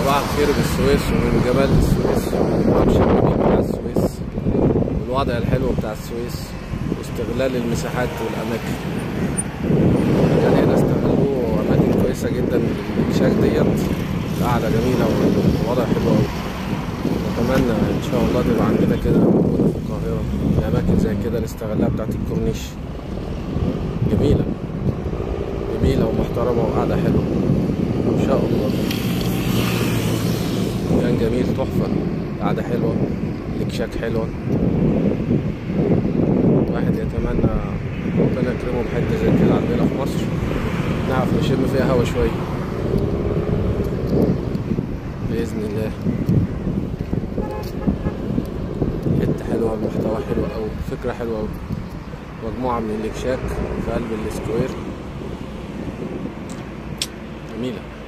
صباح الخير بالسويس ومن جمال السويس والممشى الجميل بتاع السويس والوضع الحلو بتاع السويس واستغلال المساحات والأماكن يعني هنا استغلوه أماكن كويسة جدا للشاك ديت قاعدة جميلة والوضع حلو أوي نتمنى إن شاء الله تبقى عندنا كده موجودة في القاهرة في أماكن زي كده الاستغلال بتاعت الكورنيش جميلة جميلة ومحترمة وقاعدة حلوة إن شاء الله كان جميل تحفة قعدة حلوة الاكشاك حلوة واحد يتمنى ربنا يكرمه بحتة زي كده عندنا في مصر نعرف نشم فيها هوا شوية بإذن الله حتة حلوة المحتوى حلو أوي فكرة حلوة أوي مجموعة من الاكشاك في قلب السكوير جميلة